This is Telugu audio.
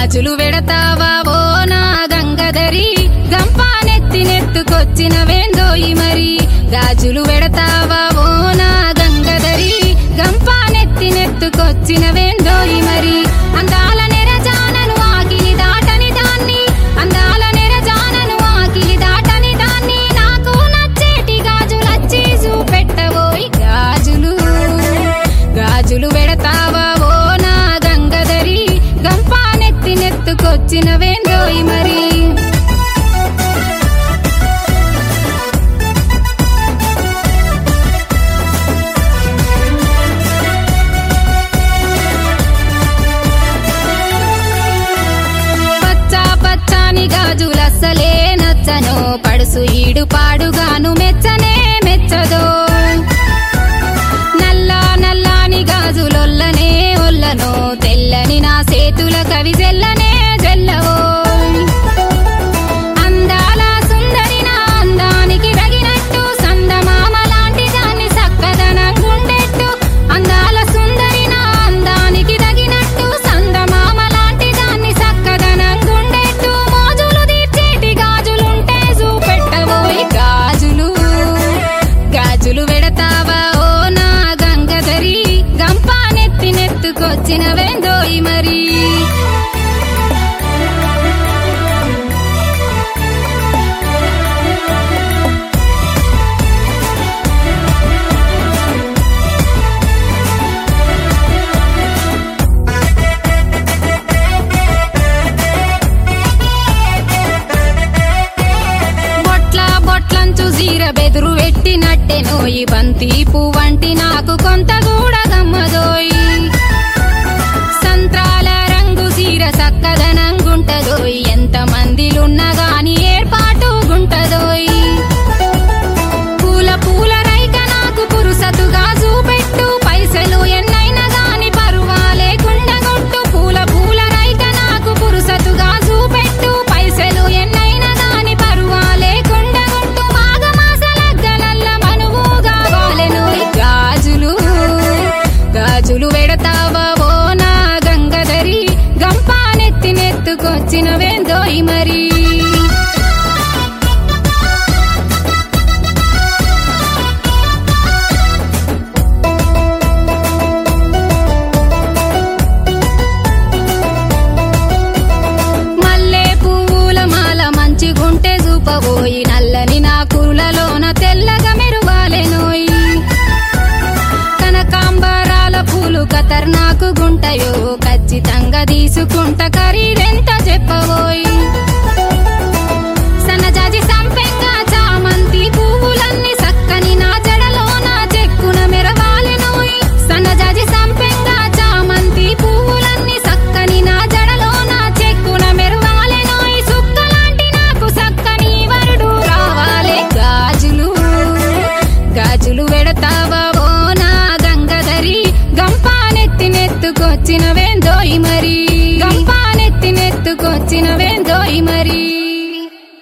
గాజులు వెడతావా ఓ నా గంగధరి గంపానెత్తి నెత్తుకొచ్చిన వేందోయి మరి గాజులు వెడతావా ఓ నా గంగధరి గంపానెత్తి నెత్తుకొచ్చిన వేందోయి మరి అందాల నెరజానను ఆకిలి దాటని దాన్ని అందాల నెరజానను ఆకిలి దాటని దాన్ని నాకు నచ్చేటి గాజులచ్చి చూపెట్టబోయి గాజులు గాజులు వెడతావా ఓ నా గంగధరి గంపానెత్తి నెత్తుకొచ్చిన వేందోయి మరి పచ్చ పచ్చాని గాజులస్సలే నచ్చను పడుసు ఈడు పాడుగాను మెచ్చనే మెచ్చదో నల్ల నల్లాని గాజులొల్లనే ఒల్లనో తెల్లని నా సేతుల కవి జెల్లనే జెల్లవో అందాల సుందరి నా అందానికి తగినట్టు సందమామ లాంటి దాన్ని సక్కదనం గుండెట్టు అందాల సుందరి నా అందానికి తగినట్టు సందమామ లాంటి దాన్ని సక్కదనం గుండెట్టు మోజులు తీర్చేటి గాజులుంటే చూపెట్టబోయి గాజులు గాజులు వెడతావా ఓ నా గంగధరి గంపానెత్తి నెత్తుకొచ్చిన వేందోయి మరి బొట్ల బొట్లంచు జీర బెదురు పెట్టినట్టె నోయి బంతి పువ్వంటి నాకు కొంత